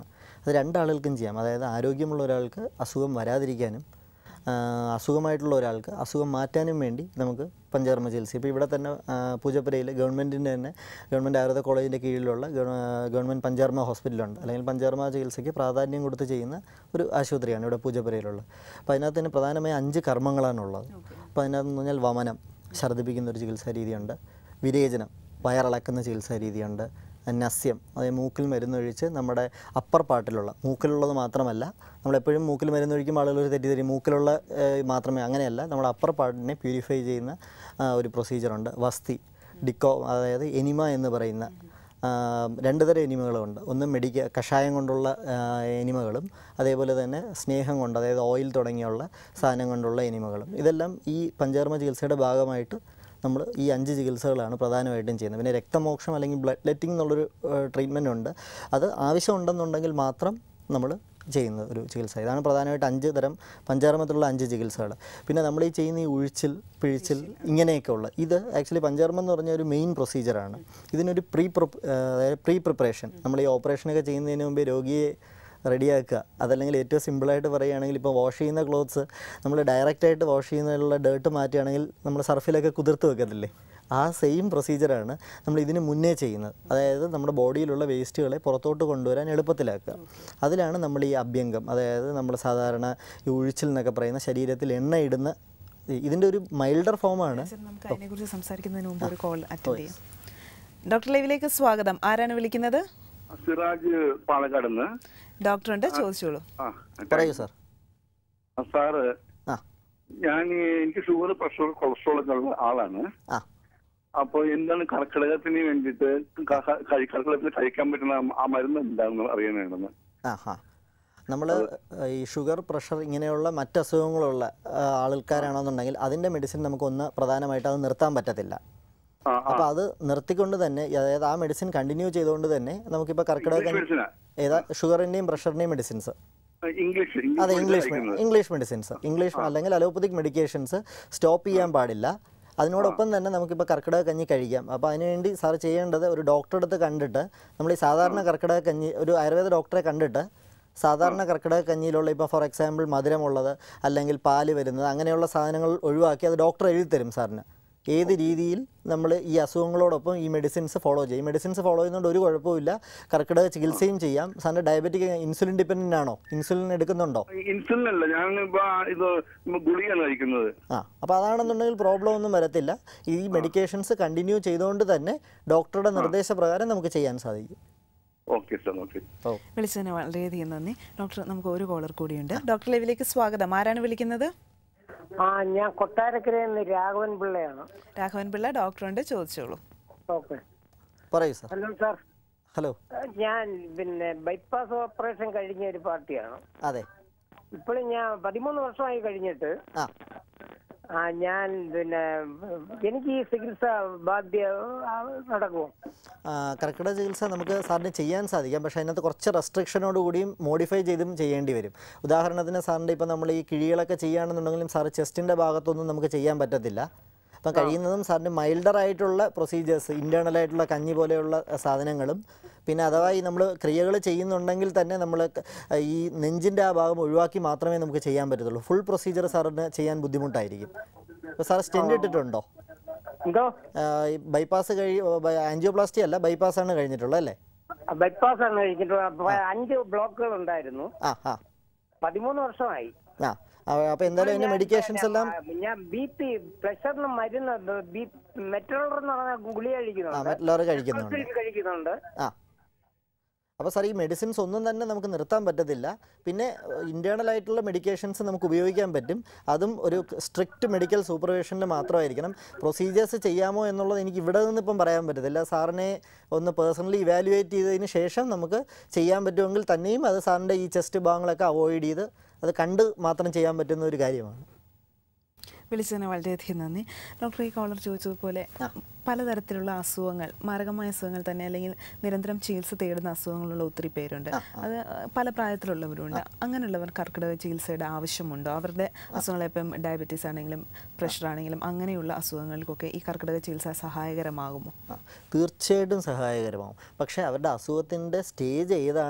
അത് രണ്ടാളുകൾക്കും ചെയ്യാം അതായത് ആരോഗ്യമുള്ള ഒരാൾക്ക് അസുഖം വരാതിരിക്കാനും ആ, അസുഖമായിട്ടുള്ള ഒരാൾക്ക് അസുഖം മാറ്റാനും വേണ്ടി നമുക്ക് പഞ്ചകർമ്മ ചികിത്സ ഇപ്പോൾ ഇവിടെ തന്നെ ആ, പൂജപ്പുരയിൽ ഗവൺമെൻറ്റിൻ്റെ തന്നെ ഗവൺമെൻറ് ആയുർവേദ കോളേജിൻ്റെ കീഴിലുള്ള ഗവ- ഗവൺമെൻറ് പഞ്ചകർമ്മ ഹോസ്പിറ്റലുണ്ട് അല്ലെങ്കിൽ പഞ്ചകർമ്മ ചികിത്സയ്ക്ക് പ്രാധാന്യം കൊടുത്ത് ചെയ്യുന്ന ഒരു ആശുപത്രിയാണ് ഇവിടെ പൂജപ്പുരയിലുള്ളത് അപ്പോൾ അതിനകത്ത് തന്നെ പ്രധാനമായും അഞ്ച് കർമ്മങ്ങളാണുള്ളത് അപ്പോൾ അതിനകത്ത് എന്ന് പറഞ്ഞാൽ വമനം ഛർദ്ദിപ്പിക്കുന്ന ഒരു ചികിത്സാ രീതിയുണ്ട് വിരേചനം വയറിളക്കുന്ന ചികിത്സാ രീതിയുണ്ട് നസ്യം അതായത് മൂക്കിൽ മരുന്നൊഴിച്ച് നമ്മുടെ അപ്പർ പാർട്ടിലുള്ള മൂക്കിലുള്ളത് മാത്രമല്ല നമ്മളെപ്പോഴും മൂക്കിൽ മരുന്നൊഴിക്കുമ്പോൾ ആളുകൾ ഒരു തെറ്റിദ്ധരി മൂക്കിലുള്ള ഏഹ്, മാത്രമേ അങ്ങനെയല്ല നമ്മുടെ അപ്പർ പാർട്ടിനെ പ്യൂരിഫൈ ചെയ്യുന്ന ആ, ഒരു പ്രൊസീജിയറുണ്ട് വസ്തി ഡിക്കോ അതായത് എനിമ എന്ന് പറയുന്ന ആ, രണ്ട് തരം എനിമകളുണ്ട് ഒന്ന് മെഡിക്ക കഷായം കൊണ്ടുള്ള ആ, എനിമകളും അതേപോലെ തന്നെ സ്നേഹം കൊണ്ട് അതായത് ഓയിൽ തുടങ്ങിയുള്ള സാധനം കൊണ്ടുള്ള എനിമകളും ഇതെല്ലാം ഈ പഞ്ചകർമ്മ ചികിത്സയുടെ ഭാഗമായിട്ട് നമ്മൾ ഈ അഞ്ച് ചികിത്സകളാണ് പ്രധാനമായിട്ടും ചെയ്യുന്നത് പിന്നെ രക്തമോക്ഷം അല്ലെങ്കിൽ ബ്ലഡ് ലെറ്റിംഗ് എന്നുള്ളൊരു ട്രീറ്റ്മെൻ്റ് ഉണ്ട് അത് ആവശ്യമുണ്ടെന്നുണ്ടെങ്കിൽ മാത്രം നമ്മൾ ചെയ്യുന്ന ഒരു ചികിത്സ ഇതാണ് പ്രധാനമായിട്ട് അഞ്ച് തരം പഞ്ചകർമ്മത്തിലുള്ള അഞ്ച് ചികിത്സകൾ പിന്നെ നമ്മൾ ഈ ചെയ്യുന്ന ഈ ഉഴിച്ചിൽ പിഴിച്ചിൽ ഇങ്ങനെയൊക്കെ ഉള്ള ഇത് ആക്ച്വലി പഞ്ചകർമ്മം എന്ന് പറഞ്ഞ ഒരു മെയിൻ പ്രൊസീജിയറാണ് ഇതിനൊരു പ്രീ അതായത് പ്രീ പ്രിപ്പറേഷൻ നമ്മൾ ഈ ഓപ്പറേഷനൊക്കെ ചെയ്യുന്നതിന് മുമ്പേ രോഗിയെ റെഡിയാക്കുക അതല്ലെങ്കിൽ ഏറ്റവും സിമ്പിളായിട്ട് പറയുകയാണെങ്കിൽ ഇപ്പോൾ വാഷ് ചെയ്യുന്ന ക്ലോത്ത്സ് നമ്മൾ ഡയറക്റ്റായിട്ട് വാഷ് ചെയ്യുന്നതിലുള്ള ഡേർട്ട് മാറ്റുകയാണെങ്കിൽ നമ്മൾ സർഫിലൊക്കെ കുതിർത്ത് വെക്കത്തില്ലേ ആ സെയിം പ്രൊസീജിയറാണ് നമ്മൾ ഇതിന് മുന്നേ ചെയ്യുന്നത് അതായത് നമ്മുടെ ബോഡിയിലുള്ള വേസ്റ്റുകളെ പുറത്തോട്ട് കൊണ്ടുവരാൻ എളുപ്പത്തിലാക്കുക അതിലാണ് നമ്മൾ ഈ അഭ്യംഗം അതായത് നമ്മൾ സാധാരണ ഈ ഉഴിച്ചിൽ എന്നൊക്കെ പറയുന്ന ശരീരത്തിൽ എണ്ണ ഇടുന്ന ഈ- ഇതിൻ്റെ ഒരു മൈൽഡർ ഫോമാണ് സർ, നമുക്ക് അതിനെക്കുറിച്ച് സംസാരിക്കുന്നതിന് മുമ്പ് ഒരു കോൾ അറ്റൻഡ് ചെയ്യാം ഡോക്ടർ ലൈവിലേക്ക് സ്വാഗതം ആരാണ് വിളിക്കുന്നത് സിറാജ് പാലക്കാട് നിന്ന് ഡോക്ടർ ഉണ്ട് ചോദിച്ചോളൂ ആ പറയൂ സാർ ആ, സാറ് ആ ഞാൻ ഈ എനിക്ക് ഷുഗർ പ്രഷർ കൊളസ്ട്രോൾ ഒക്കെ ഉള്ള ആളാണ് ആ അപ്പോൾ എന്താണ് കർക്കിടകത്തിന് വേണ്ടിയിട്ട് ക- ക- കഴി- കർക്കിടകത്തിൽ കഴിക്കാൻ പറ്റുന്ന ആ- ആ മരുന്ന് എന്താണെന്ന് അറിയാനായിരുന്നു ആ ഹാ നമ്മൾ ഈ ഷുഗർ പ്രഷർ ഇങ്ങനെയുള്ള മറ്റ് അസുഖങ്ങളുള്ള ആ, ആൾക്കാരാണെന്നുണ്ടെങ്കിൽ അതിൻ്റെ മെഡിസിൻ നമുക്കൊന്ന് പ്രധാനമായിട്ട് അത് നിർത്താൻ പറ്റത്തില്ല ആ ആ അപ്പോൾ അത് നിർത്തിക്കൊണ്ട് തന്നെ അതായത് ആ മെഡിസിൻ കണ്ടിന്യൂ ചെയ്തുകൊണ്ട് തന്നെ നമുക്കിപ്പോൾ കർക്കിടക ഇംഗ്ലീഷ് മെഡിസിനാ ഏതാ ഷുഗറിൻ്റെയും പ്രഷറിൻ്റെയും മെഡിസിൻസ് ഇംഗ്ലീഷ് അതെ ഇംഗ്ലീഷ് ഇംഗ്ലീഷ് മെ- കഴിക്കുന്നത്. ഇംഗ്ലീഷ് മെഡിസിൻസ് ഇംഗ്ലീഷ് അല്ലെങ്കിൽ അലോപ്പതിക് മെഡിക്കേഷൻസ് സ്റ്റോപ്പ് ചെയ്യാൻ പാടില്ല അതിനോടൊപ്പം തന്നെ നമുക്കിപ്പോൾ കർക്കിടക കഞ്ഞി കഴിക്കാം അപ്പോൾ അതിനുവേണ്ടി സാർ ചെയ്യേണ്ടത് ഒരു ഡോക്ടറെ അടുത്ത് കണ്ടിട്ട് നമ്മൾ ഈ സാധാരണ കർക്കിടക കഞ്ഞി ഒരു ആയുർവേദ ഡോക്ടറെ കണ്ടിട്ട് സാധാരണ കർക്കിടക കഞ്ഞിയിലുള്ള ഇപ്പോൾ ഫോർ എക്സാമ്പിൾ മധുരമുള്ളത് അല്ലെങ്കിൽ പാല് വരുന്നത് അങ്ങനെയുള്ള സാധനങ്ങൾ ഒഴിവാക്കി അത് ഡോക്ടർ എഴുതി തരും സാറിന് ഏത് രീതിയിൽ നമ്മൾ ഈ അസുഖങ്ങളോടൊപ്പം ഈ മെഡിസിൻസ് ഫോളോ ചെയ്യും മെഡിസിൻസ് ഫോളോ ചെയ്യുന്നതുകൊണ്ട് ഒരു കുഴപ്പമില്ല കർക്കിടക ചികിത്സയും ചെയ്യാം സാറിന് ഡയബറ്റിക് ഇൻസുലിൻ ഡിപ്പെൻഡൻ്റ് ആണോ ഇൻസുലിൻ എടുക്കുന്നുണ്ടോ ഇൻസുലിൻ അല്ല ഞാൻ ഇപ്പൊ ഇത് ഗുളികയാണ് കഴിക്കുന്നത് ആ അപ്പോൾ അതാണെന്നുണ്ടെങ്കിൽ പ്രോബ്ലം ഒന്നും വരത്തില്ല ഈ മെഡിക്കേഷൻസ് കണ്ടിന്യൂ ചെയ്തുകൊണ്ട് തന്നെ ഡോക്ടറുടെ നിർദ്ദേശപ്രകാരം നമുക്ക് ചെയ്യാൻ സാധിക്കും ഓക്കെ സാർ ഓക്കെ ഓ വിളിച്ചതിന് വളരെയധികം നന്ദി ഡോക്ടർ നമുക്ക് ഒരു കോളർ കൂടിയുണ്ട് ഡോക്ടർ ലൈവിലേക്ക് സ്വാഗതം ആരാണ് വിളിക്കുന്നത് ആ ഞാൻ കൊട്ടാരക്കരയിൽ നിന്ന് രാഘവൻ പിള്ളയാണ് രാഘവൻ പിള്ള ഡോക്ടറുണ്ട് ചോദിച്ചോളൂ ഓക്കെ പറയൂ സാർ ഹലോ സാർ ഹലോ ഞാൻ പിന്നെ ബൈപ്പാസ് ഓപ്പറേഷൻ കഴിഞ്ഞ ഒരു പാർട്ടിയാണ് അതെ ഇപ്പോഴും ഞാൻ പതിമൂന്ന് വർഷമായി കഴിഞ്ഞിട്ട് ആ ആ ഞാൻ പിന്നെ എനിക്ക് ഈ ചികിത്സ ബാധ്യ ആ, നടക്കുമോ ആ, കർക്കിടക ചികിത്സ നമുക്ക് സാറിന് ചെയ്യാൻ സാധിക്കാം പക്ഷേ അതിനകത്ത് കുറച്ച് റെസ്ട്രിക്ഷനോട് കൂടിയും മോഡിഫൈ ചെയ്തും ചെയ്യേണ്ടി വരും ഉദാഹരണത്തിന് സാറിൻ്റെ ഇപ്പോൾ നമ്മൾ ഈ കിഴികളൊക്കെ ചെയ്യുകയാണെന്നുണ്ടെങ്കിലും സാറ് ചെസ്റ്റിൻ്റെ ഭാഗത്തൊന്നും നമുക്ക് ചെയ്യാൻ പറ്റത്തില്ല അപ്പം കഴിയുന്നതും സാറിന് മൈൽഡർ ആയിട്ടുള്ള പ്രൊസീജിയേഴ്സ് ഇൻറ്റേർണൽ ആയിട്ടുള്ള കഞ്ഞി പോലെയുള്ള സാധനങ്ങളും പിന്നെ അഥവാ ഈ നമ്മൾ ക്രിയകൾ ചെയ്യുന്നുണ്ടെങ്കിൽ തന്നെ നമ്മൾ ഈ നെഞ്ചിൻ്റെ ആ ഭാഗം ഒഴിവാക്കി മാത്രമേ നമുക്ക് ചെയ്യാൻ പറ്റത്തുള്ളൂ ഫുൾ പ്രൊസീജിയർ സാറിന് ചെയ്യാൻ ബുദ്ധിമുട്ടായിരിക്കും അപ്പോൾ സാർ സ്റ്റെൻഡ് ഇട്ടിട്ടുണ്ടോ എന്തോ ആ, ഈ ബൈപ്പാസ് കഴി ആൻജിയോപ്ലാസ്റ്റി അല്ല ബൈപ്പാസ് ആണ് കഴിഞ്ഞിട്ടുള്ളത് അല്ലേ ബൈപ്പാസ് ആണ് കഴിഞ്ഞിട്ട് അപ്പൊ അഞ്ച് ബ്ലോക്കുകൾ ഉണ്ടായിരുന്നു ആ ആ പതിമൂന്ന് വർഷമായി ആ അപ്പോൾ എന്തായാലും അതിൻ്റെ മെഡിക്കേഷൻസ് എല്ലാം ഞാൻ ബി പി പ്രഷറിന് മരുന്ന് ബി മെറ്ററോളർ എന്ന് പറഞ്ഞ ഗുളിക ആ കഴിക്കുന്നുണ്ട് മറ്റുള്ളവർ കഴിക്കുന്നുണ്ട് ഇൻസുലിൻ കഴിക്കുന്നുണ്ട് ആ അപ്പോൾ സാർ ഈ മെഡിസിൻസ് ഒന്നും തന്നെ നമുക്ക് നിർത്താൻ പറ്റത്തില്ല പിന്നെ ഇൻറ്റേർണൽ ആയിട്ടുള്ള മെഡിക്കേഷൻസ് നമുക്ക് ഉപയോഗിക്കാൻ പറ്റും അതും ഒരു സ്ട്രിക്റ്റ് മെഡിക്കൽ സൂപ്പർവിഷനിൽ മാത്രമായിരിക്കണം പ്രൊസീജിയേഴ്സ് ചെയ്യാമോ എന്നുള്ളത് എനിക്ക് ഇവിടെ നിന്ന് ഇപ്പം പറയാൻ പറ്റത്തില്ല സാറിനെ ഒന്ന് പേഴ്സണലി ഇവാലുവേറ്റ് ചെയ്തതിന് ശേഷം നമുക്ക് ചെയ്യാൻ പറ്റുമെങ്കിൽ തന്നെയും അത് സാറിൻ്റെ ഈ ചെസ്റ്റ് ഭാഗങ്ങളൊക്കെ അവോയ്ഡ് ചെയ്ത് അത് കണ്ട് മാത്രം ചെയ്യാൻ പറ്റുന്ന ഒരു കാര്യമാണ് വിളിച്ചതിന് വളരെയധികം നന്ദി ഡോക്ടർ ഈ കോളർ ചോദിച്ചതുപോലെ പലതരത്തിലുള്ള അസുഖങ്ങൾ മാരകമായ അസുഖങ്ങൾ തന്നെ അല്ലെങ്കിൽ നിരന്തരം ചികിത്സ തേടുന്ന അസുഖങ്ങളുള്ള ഒത്തിരി പേരുണ്ട് അത് പല പ്രായത്തിലുള്ളവരുണ്ട് അങ്ങനെയുള്ളവർ കർക്കിടക ചികിത്സയുടെ ആവശ്യമുണ്ടോ അവരുടെ അസുഖങ്ങൾ ഇപ്പം ഡയബറ്റീസ് ആണെങ്കിലും പ്രഷർ ആണെങ്കിലും അങ്ങനെയുള്ള അസുഖങ്ങൾക്കൊക്കെ ഈ കർക്കിടക ചികിത്സ സഹായകരമാകുമോ ആ, തീർച്ചയായിട്ടും സഹായകരമാവും പക്ഷേ അവരുടെ അസുഖത്തിൻ്റെ സ്റ്റേജ് ഏതാണ്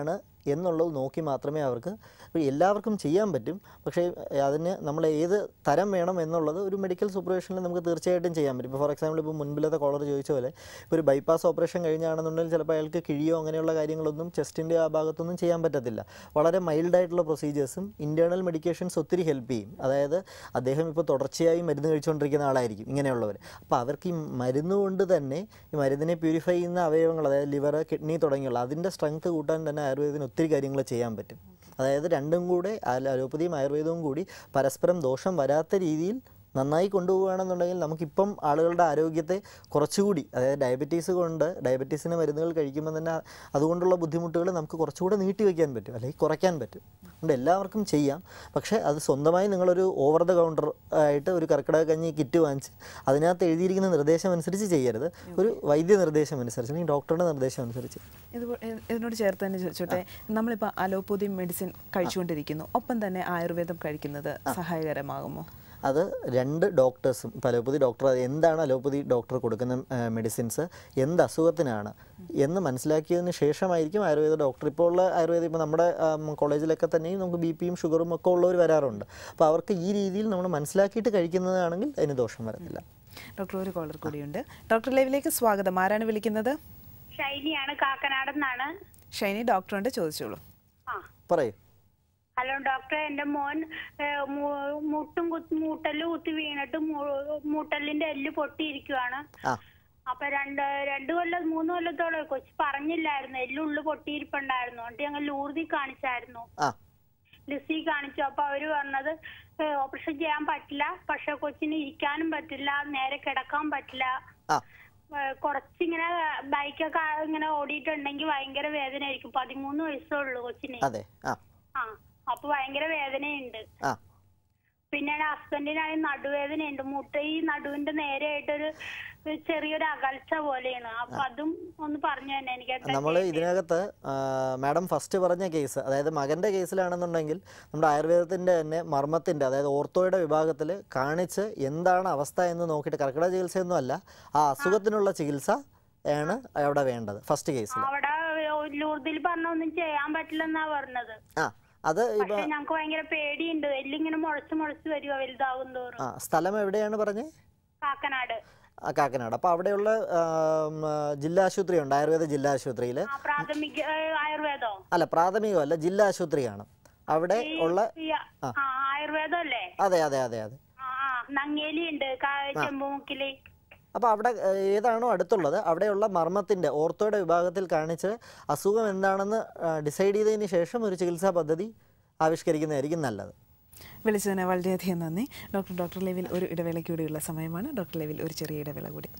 എന്നുള്ളത് നോക്കി മാത്രമേ അവർക്ക് ഇപ്പോൾ എല്ലാവർക്കും ചെയ്യാൻ പറ്റും പക്ഷേ അതിന് നമ്മൾ ഏത് തരം വേണം എന്നുള്ളത് ഒരു മെഡിക്കൽ സൂപ്പർവിഷനിൽ നമുക്ക് തീർച്ചയായിട്ടും ചെയ്യാൻ പറ്റും ഇപ്പോൾ ഫോർ എക്സാമ്പിൾ ഇപ്പോൾ മുൻപിലത്തെ കോളർ ചോദിച്ച പോലെ ഇപ്പോൾ ഒരു ബൈപ്പാസ് ഓപ്പറേഷൻ കഴിഞ്ഞാണെന്നുണ്ടെങ്കിൽ ചിലപ്പോൾ അയാൾക്ക് കിഴിയോ അങ്ങനെയുള്ള കാര്യങ്ങളൊന്നും ചെസ്റ്റിൻ്റെ ആ ഭാഗത്തൊന്നും ചെയ്യാൻ പറ്റത്തില്ല വളരെ മൈൽഡായിട്ടുള്ള പ്രൊസീജിയേഴ്സും ഇൻറ്റേർണൽ മെഡിക്കേഷൻസ് ഒത്തിരി ഹെൽപ്പ് ചെയ്യും അതായത് അദ്ദേഹം ഇപ്പോൾ തുടർച്ചയായി മരുന്ന് കഴിച്ചുകൊണ്ടിരിക്കുന്ന ആളായിരിക്കും ഇങ്ങനെയുള്ളവർ അപ്പോൾ അവർക്ക് ഈ മരുന്ന് കൊണ്ട് തന്നെ ഈ മരുന്നിനെ പ്യൂരിഫൈ ചെയ്യുന്ന അവയവങ്ങൾ അതായത് ലിവർ കിഡ്നി തുടങ്ങിയുള്ള അതിൻ്റെ സ്ട്രെങ്ത് കൂട്ടാൻ തന്നെ ആയുർവേദത്തിന് ഒത്തിരി കാര്യങ്ങൾ ചെയ്യാൻ പറ്റും അതായത് രണ്ടും കൂടെ അല- അലോപ്പതിയും ആയുർവേദവും കൂടി പരസ്പരം ദോഷം വരാത്ത രീതിയിൽ നന്നായി കൊണ്ടുപോവുകയാണെന്നുണ്ടെങ്കിൽ നമുക്കിപ്പം ആളുകളുടെ ആരോഗ്യത്തെ കുറച്ചുകൂടി അതായത് ഡയബറ്റീസ് കൊണ്ട് ഡയബറ്റീസിന് മരുന്നുകൾ കഴിക്കുമ്പോൾ തന്നെ അതുകൊണ്ടുള്ള ബുദ്ധിമുട്ടുകൾ നമുക്ക് കുറച്ചുകൂടെ നീട്ടി വയ്ക്കാൻ പറ്റും അല്ലെങ്കിൽ കുറയ്ക്കാൻ പറ്റും അതുകൊണ്ട് എല്ലാവർക്കും ചെയ്യാം പക്ഷേ അത് സ്വന്തമായി നിങ്ങളൊരു ഓവർ ദ കൗണ്ടർ ആയിട്ട് ഒരു കർക്കിടക കഞ്ഞി കിറ്റ് വാങ്ങിച്ച് അതിനകത്ത് എഴുതിയിരിക്കുന്ന നിർദ്ദേശം അനുസരിച്ച് ചെയ്യരുത് ഒരു വൈദ്യ നിർദ്ദേശം അനുസരിച്ച് അല്ലെങ്കിൽ ഡോക്ടറുടെ നിർദ്ദേശം അനുസരിച്ച് ഇത് ഇതിനോട് ചേർത്ത് തന്നെ ചോദിച്ചോട്ടെ നമ്മളിപ്പോൾ അലോപ്പതി മെഡിസിൻ കഴിച്ചുകൊണ്ടിരിക്കുന്നു ഒപ്പം തന്നെ ആയുർവേദം കഴിക്കുന്നത് സഹായകരമാകുമോ അത് രണ്ട് ഡോക്ടേഴ്സും ഇപ്പോൾ അലോപ്പതി ഡോക്ടർ അത് എന്താണ് അലോപ്പതി ഡോക്ടർ കൊടുക്കുന്ന മെഡിസിൻസ് എന്ത് അസുഖത്തിനാണ് എന്ന് മനസ്സിലാക്കിയതിന് ശേഷമായിരിക്കും ആയുർവേദ ഡോക്ടർ ഇപ്പോൾ ഉള്ള ആയുർവേദ ഇപ്പോൾ നമ്മുടെ ആം, കോളേജിലൊക്കെ തന്നെയും നമുക്ക് ബി പിയും ഷുഗറും ഒക്കെ ഉള്ളവർ വരാറുണ്ട് അപ്പോൾ അവർക്ക് ഈ രീതിയിൽ നമ്മൾ മനസ്സിലാക്കിയിട്ട് കഴിക്കുന്നതാണെങ്കിൽ അതിന് ദോഷം വരത്തില്ല ഡോക്ടർ ഒരു കോളർ കൂടിയുണ്ട് ഡോക്ടർ ലൈവിലേക്ക് സ്വാഗതം ആരാണ് വിളിക്കുന്നത് ഷൈനിയാണ് കാക്കനാടെന്നാണ് ഷൈനി ഡോക്ടറുണ്ട് ചോദിച്ചോളൂ ആ പറയൂ ഹലോ ഡോക്ടർ എന്റെ മോൻ ഏഹ്, മു- മുട്ടും കുത്തി മൂട്ടല് കുത്തി വീണിട്ട് മു- മൂട്ടലിന്റെ എല്ല് പൊട്ടിയിരിക്കുവാണ് ആ അപ്പൊ രണ്ട് രണ്ട് കൊല്ലം മൂന്ന് കൊല്ലത്തോളം കൊച്ചു പറഞ്ഞില്ലായിരുന്നു എല്ലുള്ളു പൊട്ടിയിരിപ്പുണ്ടായിരുന്നു എന്നിട്ട് ഞങ്ങൾ ലൂർദി കാണിച്ചായിരുന്നു ആ ലിസി കാണിച്ചു അപ്പൊ അവര് പറഞ്ഞത് ഓപ്പറേഷൻ ചെയ്യാൻ പറ്റില്ല പക്ഷെ കൊച്ചിന് ഇരിക്കാനും പറ്റില്ല നേരെ കിടക്കാൻ പറ്റില്ല ആ ഏഹ് കുറച്ചിങ്ങനെ ബൈക്കൊക്കെ ഇങ്ങനെ ഓടിയിട്ടുണ്ടെങ്കിൽ ഭയങ്കര വേദനയായിരിക്കും പതിമൂന്ന് വയസ്സേ ഉള്ളൂ കൊച്ചിന് അതെ ആ ആ അപ്പൊ ഭയങ്കര വേദനയുണ്ട് ആ പിന്നെ ഹസ്ബൻഡിനായി നടുവേദനയുണ്ട് മുട്ട ഈ നടുവിന്റെ നേരെയായിട്ടൊരു ഒരു ചെറിയൊരു അകൽച്ച പോലെയാണ് അപ്പൊ അതും ഒന്ന് പറഞ്ഞു തന്നെ എനിക്ക് എന്താ നമ്മൾ ചെയ്യേണ്ടത്? ഇതിനകത്ത് മാഡം ഫസ്റ്റ് പറഞ്ഞ കേസ് അതായത് മകൻ്റെ കേസിലാണെന്നുണ്ടെങ്കിൽ നമ്മുടെ ആയുർവേദത്തിൻ്റെ തന്നെ മർമ്മത്തിൻ്റെ അതായത് ഓർത്തോയുടെ വിഭാഗത്തിൽ കാണിച്ച് എന്താണ് അവസ്ഥ എന്ന് നോക്കിയിട്ട് കർക്കിടക ചികിത്സയൊന്നും അല്ല ആ അസുഖത്തിനുള്ള ചികിത്സ ആണ് അവിടെ വേണ്ടത് ഫസ്റ്റ് കേസിൽ അവിടെ ലൂർദിൽ പറഞ്ഞ ഒന്നും ചെയ്യാൻ പറ്റില്ലെന്നാ പറഞ്ഞത് ആ അത് ഇപ്പൊ പക്ഷെ ഞങ്ങക്ക് ഭയങ്കര പേടിയുണ്ട് എല്ലിങ്ങനെ മുളച്ച് മുളച്ച് വരുക വലുതാവും തോറും ആ സ്ഥലം എവിടെയാണ് പറഞ്ഞത് കാക്കനാട് ആ കാക്കനാട് അപ്പോൾ അവിടെയുള്ള ആം, ആ, ജില്ലാ ആശുപത്രി ഉണ്ട് ആയുർവേദ ജില്ലാ ആശുപത്രിയിൽ ആ പ്രാഥമിക ഏഹ്, ആയുർവേദോ അല്ല പ്രാഥമികമല്ല ജില്ലാ ആശുപത്രിയാണ് അവിടെ ഈ- ഉള്ള ഈ- ആ ആയുർവേദം അല്ലേ അതെ അതെ അതെ അതെ ആ ആ, നങ്ങേലി ഉണ്ട് ചെമ്പുമുക്കില് അപ്പോൾ അവിടെ ഏഹ്, ഏതാണോ അടുത്തുള്ളത് അവിടെയുള്ള മർമ്മത്തിൻ്റെ ഓർത്തോയുടെ വിഭാഗത്തിൽ കാണിച്ച് അസുഖം എന്താണെന്ന് ഡിസൈഡ് ചെയ്തതിന് ശേഷം ഒരു ചികിത്സാ പദ്ധതി ആവിഷ്കരിക്കുന്നതായിരിക്കും നല്ലത് വിളിച്ചതിന് വളരെയധികം നന്ദി ഡോക്ടർ ഡോക്ടർ ലെവിൽ ഒരു ഇടവേളയ്ക്ക് കൂടിയുള്ള സമയമാണ് ഡോക്ടർ ലെവിൽ ഒരു ചെറിയ ഇടവേള കൂടി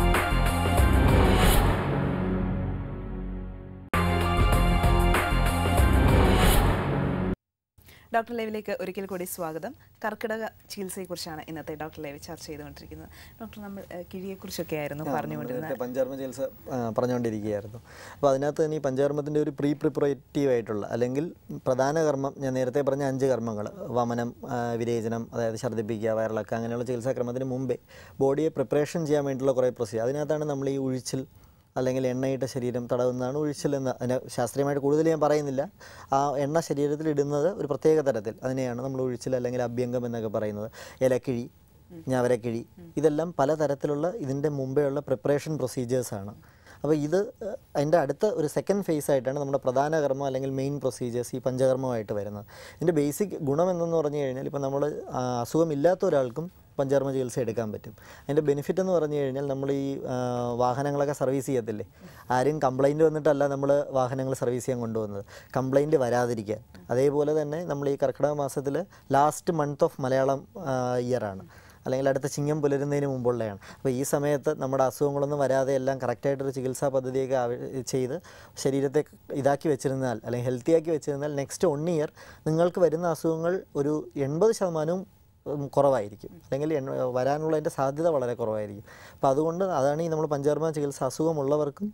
ഡോക്ടർ ലൈവിലേക്ക് ഒരിക്കൽ കൂടി സ്വാഗതം കർക്കിടക ചികിത്സയെക്കുറിച്ചാണ് ഇന്നത്തെ ഡോക്ടർ ലൈവ് ചർച്ച ചെയ്തുകൊണ്ടിരിക്കുന്നത് ഡോക്ടർ നമ്മൾ ഏഹ്, കിഴിയെക്കുറിച്ചൊക്കെ ആയിരുന്നു പറഞ്ഞുകൊണ്ടിരുന്നത് നേരത്തെ പഞ്ചകർമ്മ ചികിത്സ ആ, പറഞ്ഞുകൊണ്ടിരിക്കുകയായിരുന്നു അപ്പോൾ അതിനകത്ത് തന്നെ ഈ പഞ്ചകർമ്മത്തിൻ്റെ ഒരു പ്രീ പ്രിപ്പറേറ്റീവ് ആയിട്ടുള്ള അല്ലെങ്കിൽ പ്രധാന കർമ്മം ഞാൻ നേരത്തെ പറഞ്ഞ അഞ്ച് കർമ്മങ്ങൾ വമനം ആ, വിരേചനം അതായത് ഛർദ്ദിപ്പിക്കുക വയറിളക്കുക അങ്ങനെയുള്ള ചികിത്സാക്രമത്തിന് മുമ്പേ ബോഡിയെ പ്രിപ്പറേഷൻ ചെയ്യാൻ വേണ്ടിയിട്ടുള്ള കുറേ പ്രൊസീജിയർ അതിനകത്താണ് നമ്മൾ ഈ ഉഴിച്ചിൽ അല്ലെങ്കിൽ എണ്ണയിട്ട ശരീരം തടവുന്നതാണ് ഉഴിച്ചിൽ എന്ന് അതിനെ ശാസ്ത്രീയമായിട്ട് കൂടുതൽ ഞാൻ പറയുന്നില്ല ആ എണ്ണ ശരീരത്തിൽ ഇടുന്നത് ഒരു പ്രത്യേക തരത്തിൽ അതിനെയാണ് നമ്മൾ ഉഴിച്ചിൽ അല്ലെങ്കിൽ അഭ്യംഗം എന്നൊക്കെ പറയുന്നത് ഇലക്കിഴി ഞവരക്കിഴി ഇതെല്ലാം പലതരത്തിലുള്ള ഇതിൻ്റെ മുമ്പെയുള്ള പ്രിപ്പറേഷൻ പ്രൊസീജിയേഴ്സാണ് അപ്പോൾ ഇത് ഏഹ്, അതിൻ്റെ അടുത്ത ഒരു സെക്കൻഡ് ഫേസ് ആയിട്ടാണ് നമ്മുടെ പ്രധാന കർമ്മം അല്ലെങ്കിൽ മെയിൻ പ്രൊസീജിയേഴ്സ് ഈ പഞ്ചകർമ്മമായിട്ട് വരുന്നത് ഇതിൻ്റെ ബേസിക് ഗുണം എന്തെന്ന് പറഞ്ഞു കഴിഞ്ഞാൽ ഇപ്പോൾ നമ്മൾ അസുഖമില്ലാത്ത ഒരാൾക്കും പഞ്ചകർമ്മ ചികിത്സ എടുക്കാൻ പറ്റും അതിൻ്റെ ബെനിഫിറ്റ് എന്ന് പറഞ്ഞു കഴിഞ്ഞാൽ നമ്മൾ ഈ ആ, വാഹനങ്ങളൊക്കെ സർവീസ് ചെയ്യത്തില്ലേ ആരും കംപ്ലൈൻറ്റ് വന്നിട്ടല്ല നമ്മൾ വാഹനങ്ങൾ സർവീസ് ചെയ്യാൻ കൊണ്ടുവന്നത് കംപ്ലൈൻറ്റ് വരാതിരിക്കാൻ അതേപോലെ തന്നെ നമ്മൾ ഈ കർക്കിടക മാസത്തിൽ ലാസ്റ്റ് മന്ത് ഓഫ് മലയാളം ഇയറാണ് അല്ലെങ്കിൽ അടുത്ത ചിങ്ങം പുലരുന്നതിന് മുമ്പുള്ളതാണ് അപ്പോൾ ഈ സമയത്ത് നമ്മുടെ അസുഖങ്ങളൊന്നും വരാതെ എല്ലാം കറക്റ്റായിട്ടൊരു ചികിത്സാ പദ്ധതിയൊക്കെ ആവ- ചെയ്ത് ശരീരത്തെ ഇതാക്കി വെച്ചിരുന്നാൽ അല്ലെങ്കിൽ ഹെൽത്തി ആക്കി വെച്ചിരുന്നാൽ നെക്സ്റ്റ് വൺ ഇയർ നിങ്ങൾക്ക് വരുന്ന അസുഖങ്ങൾ ഒരു എൺപത് ശതമാനവും ഉം, കുറവായിരിക്കും അല്ലെങ്കിൽ എണ്ണ- വരാനുള്ളതിൻ്റെ സാധ്യത വളരെ കുറവായിരിക്കും അപ്പോൾ അതുകൊണ്ട് അതാണ് ഈ നമ്മൾ പഞ്ചകർമ്മ ചികിത്സ അസുഖമുള്ളവർക്കും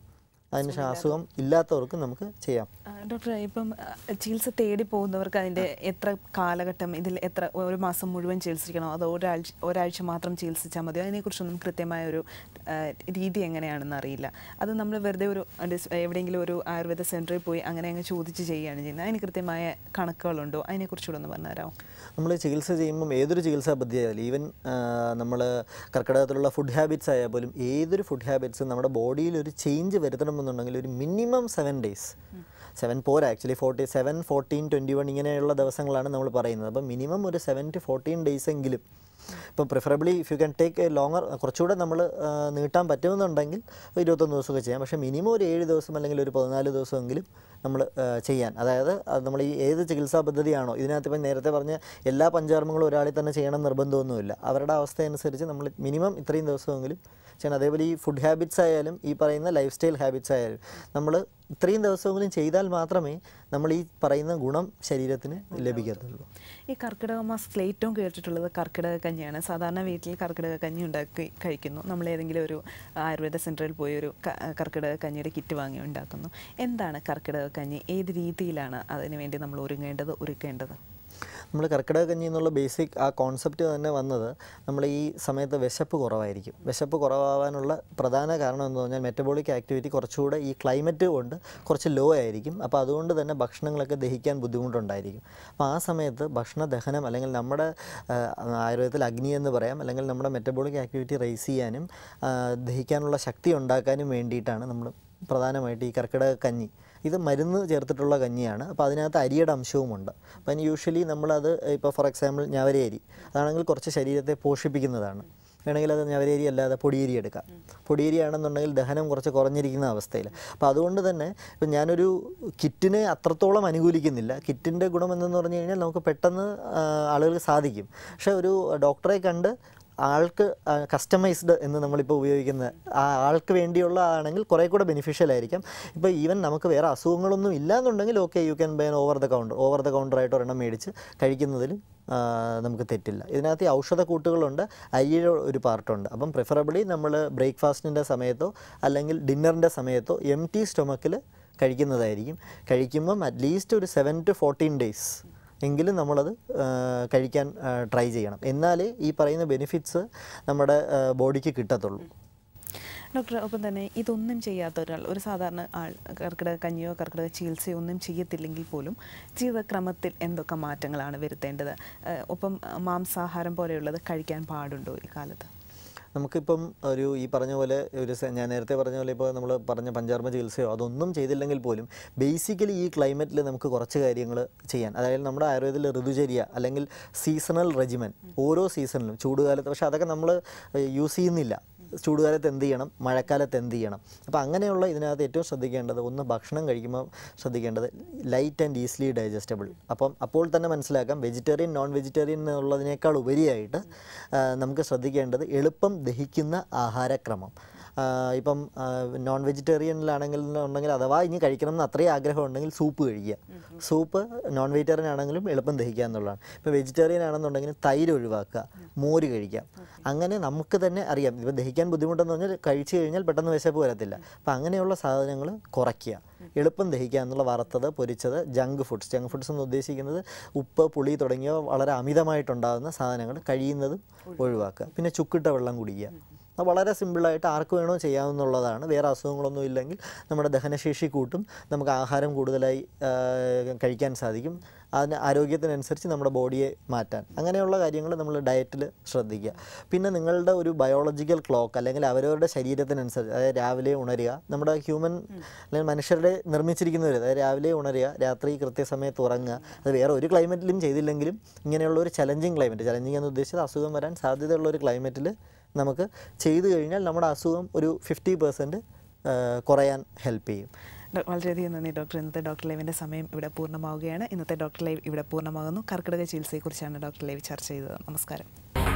അതിന് അസുഖം ഇല്ലാത്തവർക്കും നമുക്ക് ചെയ്യാം ആ, ഡോക്ടർ ഇപ്പം ആ, ചികിത്സ തേടി പോകുന്നവർക്ക് അതിൻ്റെ എത്ര കാലഘട്ടം ഇതിൽ എത്ര ഒരു മാസം മുഴുവൻ ചികിത്സിക്കണോ അതോ ഒരാഴ്ച ഒരാഴ്ച മാത്രം ചികിത്സിച്ചാൽ മതിയോ അതിനെക്കുറിച്ചൊന്നും കൃത്യമായ ഒരു ആ, രീതി എങ്ങനെയാണെന്ന് അറിയില്ല അത് നമ്മൾ വെറുതെ ഒരു ഡിസ്- എവിടെയെങ്കിലും ഒരു ആയുർവേദ സെൻറ്ററിൽ പോയി അങ്ങനെ അങ്ങ് ചോദിച്ച് ചെയ്യുകയാണ് ചെയ്യുന്നത് അതിന് കൃത്യമായ കണക്കുകളുണ്ടോ അതിനെക്കുറിച്ചുകൂടെ ഒന്ന് പറഞ്ഞു തരാമോ നമ്മൾ ചികിത്സ ചെയ്യുമ്പം ഏതൊരു ചികിത്സാ പദ്ധതി ആയാലും ഈവൻ നമ്മൾ കർക്കിടകത്തിലുള്ള ഫുഡ് ഹാബിറ്റ്സ് ആയാൽ പോലും ഏതൊരു ഫുഡ് ഹാബിറ്റ്സും നമ്മുടെ ബോഡിയിൽ ഒരു ചേഞ്ച് വരുത്തണമെന്നുണ്ടെങ്കിൽ ഒരു മിനിമം സെവൻ ഡേയ്സ് സെവൻ പോരാ actually forty seven fourteen twenty one ഇങ്ങനെയുള്ള ദിവസങ്ങളാണ് നമ്മൾ പറയുന്നത് അപ്പം മിനിമം ഒരു സെവൻ ടു ഫോർട്ടീൻ ഡേയ്സ് എങ്കിലും ഇപ്പോൾ preferably if you can take a longer കുറച്ചുകൂടെ നമ്മൾ നീട്ടാൻ പറ്റുമെന്നുണ്ടെങ്കിൽ ഇരുപത്തൊന്ന് ദിവസമൊക്കെ ചെയ്യാം പക്ഷേ മിനിമം ഒരു ഏഴ് ദിവസം അല്ലെങ്കിൽ ഒരു പതിനാല് ദിവസമെങ്കിലും നമ്മൾ ചെയ്യാൻ അതായത് അത് നമ്മൾ ഈ ഏത് ചികിത്സാ പദ്ധതിയാണോ ഇതിനകത്ത് ഇപ്പം നേരത്തെ പറഞ്ഞ എല്ലാ പഞ്ചകർമ്മങ്ങളും ഒരാളിൽ തന്നെ ചെയ്യണം നിർബന്ധമൊന്നുമില്ല അവരുടെ അവസ്ഥ അനുസരിച്ച് നമ്മൾ മിനിമം ഇത്രയും ദിവസമെങ്കിലും ചെയ്യണം അതേപോലെ ഈ ഫുഡ് ഹാബിറ്റ്സ് ആയാലും ഈ പറയുന്ന ലൈഫ് സ്റ്റൈൽ ഹാബിറ്റ്സ് ആയാലും നമ്മൾ ഇത്രയും ദിവസമെങ്കിലും ചെയ്താൽ മാത്രമേ നമ്മൾ ഈ പറയുന്ന ഗുണം ശരീരത്തിന് ലഭിക്കത്തുള്ളൂ ഈ കർക്കിടക മാസത്തിൽ ഏറ്റവും കേട്ടിട്ടുള്ളത് കർക്കിടക കഞ്ഞിയാണ് സാധാരണ വീട്ടിൽ കർക്കിടക കഞ്ഞി ഉണ്ടാക്കി കഴിക്കുന്നു നമ്മൾ ഏതെങ്കിലും ഒരു ആയുർവേദ സെൻറ്ററിൽ പോയി ഒരു ക- കർക്കിടക കഞ്ഞിയുടെ കിറ്റ് വാങ്ങി ഉണ്ടാക്കുന്നു എന്താണ് കർക്കിടക കഞ്ഞി ഏത് രീതിയിലാണ് അതിനു വേണ്ടി നമ്മൾ ഒരുങ്ങേണ്ടത് ഒരുക്കേണ്ടത് നമ്മൾ കർക്കിടക കഞ്ഞി എന്നുള്ള ബേസിക് ആ കോൺസെപ്റ്റ് തന്നെ വന്നത് നമ്മൾ ഈ സമയത്ത് വിശപ്പ് കുറവായിരിക്കും വിശപ്പ് കുറവാകാനുള്ള പ്രധാന കാരണം എന്ന് പറഞ്ഞാൽ മെറ്റബോളിക് ആക്ടിവിറ്റി കുറച്ചുകൂടെ ഈ ക്ലൈമറ്റ് കൊണ്ട് കുറച്ച് ലോ ആയിരിക്കും അപ്പോൾ അതുകൊണ്ട് തന്നെ ഭക്ഷണങ്ങളൊക്കെ ദഹിക്കാൻ ബുദ്ധിമുട്ടുണ്ടായിരിക്കും അപ്പോൾ ആ സമയത്ത് ഭക്ഷണ ദഹനം അല്ലെങ്കിൽ നമ്മുടെ ആ, ആയുർവേദത്തിൽ അഗ്നി എന്ന് പറയാം അല്ലെങ്കിൽ നമ്മുടെ മെറ്റബോളിക് ആക്ടിവിറ്റി റേസ് ചെയ്യാനും ആ, ദഹിക്കാനുള്ള ശക്തി ഉണ്ടാക്കാനും വേണ്ടിയിട്ടാണ് നമ്മൾ പ്രധാനമായിട്ട് ഈ കർക്കിടക കഞ്ഞി ഇത് മരുന്ന് ചേർത്തിട്ടുള്ള കഞ്ഞിയാണ് അപ്പോൾ അതിനകത്ത് അരിയുടെ അംശവുമുണ്ട് അപ്പോൾ അതിന് യൂഷ്വലി നമ്മളത് ഇപ്പോൾ ഫോർ എക്സാമ്പിൾ ഞവരയരി അതാണെങ്കിൽ കുറച്ച് ശരീരത്തെ പോഷിപ്പിക്കുന്നതാണ് വേണമെങ്കിൽ അത് ഞവരേരി അല്ലാതെ പൊടിയേരി എടുക്കാം പൊടിയേരി ആണെന്നുണ്ടെങ്കിൽ ദഹനം കുറച്ച് കുറഞ്ഞിരിക്കുന്ന അവസ്ഥയിൽ അപ്പോൾ അതുകൊണ്ട് തന്നെ ഇപ്പം ഞാനൊരു കിറ്റിനെ അത്രത്തോളം അനുകൂലിക്കുന്നില്ല കിറ്റിൻ്റെ ഗുണം എന്തെന്ന് പറഞ്ഞു കഴിഞ്ഞാൽ നമുക്ക് പെട്ടെന്ന് ആ, ആളുകൾക്ക് സാധിക്കും പക്ഷേ ഒരു ഡോക്ടറെ കണ്ട് ആൾക്ക് കസ്റ്റമൈസ്ഡ് എന്ന് നമ്മളിപ്പോൾ ഉപയോഗിക്കുന്ന ആ ആൾക്ക് വേണ്ടിയുള്ള ആണെങ്കിൽ കുറേ കൂടെ ബെനിഫിഷ്യൽ ആയിരിക്കും ഇപ്പോൾ ഈവൻ നമുക്ക് വേറെ അസുഖങ്ങളൊന്നും ഇല്ലാന്നുണ്ടെങ്കിൽ okay you can buy over the counter over the കൗണ്ടറായിട്ട് ഒരെണ്ണം മേടിച്ച് കഴിക്കുന്നതിലും ആ, നമുക്ക് തെറ്റില്ല ഇതിനകത്ത് ഈ ഔഷധ കൂട്ടുകളുണ്ട് അരിയുടെ ഒരു പാർട്ടുണ്ട് അപ്പം പ്രിഫറബിളി നമ്മൾ ബ്രേക്ക്ഫാസ്റ്റിൻ്റെ സമയത്തോ അല്ലെങ്കിൽ ഡിന്നറിൻ്റെ സമയത്തോ എം ടി സ്റ്റൊമക്കിൽ കഴിക്കുന്നതായിരിക്കും കഴിക്കുമ്പം അറ്റ്ലീസ്റ്റ് ഒരു സെവൻ ടു ഫോർട്ടീൻ ഡേയ്സ് എങ്കിലും നമ്മളത് ആ, കഴിക്കാൻ ട്രൈ ചെയ്യണം എന്നാലേ ഈ പറയുന്ന ബെനിഫിറ്റ്സ് നമ്മുടെ ബോഡിക്ക് കിട്ടത്തുള്ളൂ ഡോക്ടർ ഒപ്പം തന്നെ ഇതൊന്നും ചെയ്യാത്ത ഒരാൾ ഒരു സാധാരണ ആൾ കർക്കിടക കഞ്ഞിയോ കർക്കിടക ചികിത്സയോ ഒന്നും ചെയ്യത്തില്ലെങ്കിൽ പോലും ജീവിതക്രമത്തിൽ എന്തൊക്കെ മാറ്റങ്ങളാണ് വരുത്തേണ്ടത് ഏഹ് ഒപ്പം അഹ് മാംസാഹാരം പോലെയുള്ളത് കഴിക്കാൻ പാടുണ്ടോ ഈ കാലത്ത് നമുക്കിപ്പം ഒരു ഈ പറഞ്ഞ പോലെ ഒരു സ- ഞാൻ നേരത്തെ പറഞ്ഞ പോലെ ഇപ്പോൾ നമ്മൾ പറഞ്ഞ പഞ്ചാർമ ചികിത്സയോ അതൊന്നും ചെയ്തില്ലെങ്കിൽ പോലും ബേസിക്കലി ഈ ക്ലൈമറ്റിൽ നമുക്ക് കുറച്ച് കാര്യങ്ങൾ ചെയ്യാൻ അതായത് നമ്മുടെ ആയുർവേദത്തിൽ ഋതുചര്യ അല്ലെങ്കിൽ സീസണൽ റെജിമൻ ഓരോ സീസണിലും ചൂടുകാലത്ത് പക്ഷേ അതൊക്കെ നമ്മൾ യൂസ് ചെയ്യുന്നില്ല ചൂടുകാലത്ത് എന്ത് ചെയ്യണം മഴക്കാലത്ത് എന്ത് ചെയ്യണം അപ്പോൾ അങ്ങനെയുള്ള ഇതിനകത്ത് ഏറ്റവും ശ്രദ്ധിക്കേണ്ടത് ഒന്ന് ഭക്ഷണം കഴിക്കുമ്പോൾ ശ്രദ്ധിക്കേണ്ടത് ലൈറ്റ് ആൻഡ് ഈസിലി ഡൈജസ്റ്റബിൾ അപ്പം അപ്പോൾ തന്നെ മനസ്സിലാക്കാം വെജിറ്റേറിയൻ നോൺ വെജിറ്റേറിയൻ എന്നുള്ളതിനേക്കാൾ ഉപരിയായിട്ട് ആ, നമുക്ക് ശ്രദ്ധിക്കേണ്ടത് എളുപ്പം ദഹിക്കുന്ന ആഹാരക്രമം ആ, ഇപ്പം നോൺ വെജിറ്റേറിയനിലാണെങ്കിൽ ഉണ്ടെങ്കിൽ അഥവാ ഇനി കഴിക്കണം എന്ന് അത്രയും ആഗ്രഹം ഉണ്ടെങ്കിൽ സൂപ്പ് കഴിക്കുക സൂപ്പ് നോൺ വെജിറ്റേറിയൻ ആണെങ്കിലും എളുപ്പം ദഹിക്കുക എന്നുള്ളതാണ് ഇപ്പോൾ വെജിറ്റേറിയൻ ആണെന്നുണ്ടെങ്കിൽ തൈര് ഒഴിവാക്കുക മോര് കഴിക്കാം അങ്ങനെ നമുക്ക് തന്നെ അറിയാം ഇപ്പോൾ ദഹിക്കാൻ ബുദ്ധിമുട്ടെന്ന് പറഞ്ഞാൽ കഴിച്ചു കഴിഞ്ഞാൽ പെട്ടെന്ന് വിശപ്പ് വരത്തില്ല അപ്പോൾ അങ്ങനെയുള്ള സാധനങ്ങൾ കുറയ്ക്കുക എളുപ്പം ദഹിക്കുക എന്നുള്ള വറുത്തത് പൊരിച്ചത് ജങ്ക് ഫുഡ്സ് ജങ്ക് ഫുഡ്സ് എന്ന് ഉദ്ദേശിക്കുന്നത് ഉപ്പ് പുളി തുടങ്ങിയവ വളരെ അമിതമായിട്ടുണ്ടാകുന്ന സാധനങ്ങൾ കഴിയുന്നതും ഒഴിവാക്കുക പിന്നെ ചുക്കിട്ട വെള്ളം കുടിക്കുക അത് വളരെ സിമ്പിളായിട്ട് ആർക്ക് വേണോ ചെയ്യാവുന്നുള്ളതാണ് വേറെ അസുഖങ്ങളൊന്നും ഇല്ലെങ്കിൽ നമ്മുടെ ദഹനശേഷി കൂട്ടും നമുക്ക് ആഹാരം കൂടുതലായി ആ, കഴിക്കാൻ സാധിക്കും അതിന് ആരോഗ്യത്തിനനുസരിച്ച് നമ്മുടെ ബോഡിയെ മാറ്റാൻ അങ്ങനെയുള്ള കാര്യങ്ങൾ നമ്മൾ ഡയറ്റിൽ ശ്രദ്ധിക്കുക പിന്നെ നിങ്ങളുടെ ഒരു ബയോളജിക്കൽ ക്ലോക്ക് അല്ലെങ്കിൽ അവരവരുടെ ശരീരത്തിനനുസരിച്ച് അതായത് രാവിലെ ഉണരുക നമ്മുടെ ഹ്യൂമൻ അല്ലെങ്കിൽ മനുഷ്യരുടെ നിർമ്മിച്ചിരിക്കുന്നവർ അതായത് രാവിലെ ഉണരുക രാത്രി കൃത്യസമയത്ത് ഉറങ്ങുക അത് വേറെ ഒരു ക്ലൈമറ്റിലും ചെയ്തില്ലെങ്കിലും ഇങ്ങനെയുള്ള ഒരു ചലഞ്ചിങ് ക്ലൈമറ്റ് ചലഞ്ചിങ് എന്ന് ഉദ്ദേശിച്ചത് അസുഖം വരാൻ സാധ്യതയുള്ള ഒരു ക്ലൈമറ്റിൽ നമുക്ക് ചെയ്തു കഴിഞ്ഞാൽ നമ്മുടെ അസുഖം ഒരു ഫിഫ്റ്റി പെർസെൻറ്റ് കുറയാൻ ഹെൽപ്പ് ചെയ്യും ഡോ- വളരെയധികം നന്ദി ഡോക്ടർ ഇന്നത്തെ ഡോക്ടർ ലൈവിൻ്റെ സമയം ഇവിടെ പൂർണ്ണമാവുകയാണ് ഇന്നത്തെ ഡോക്ടർ ലൈവ് ഇവിടെ പൂർണ്ണമാകുന്നു കർക്കിടക ചികിത്സയെക്കുറിച്ചാണ് ഡോക്ടർ ലൈവ് ചർച്ച ചെയ്തത് നമസ്കാരം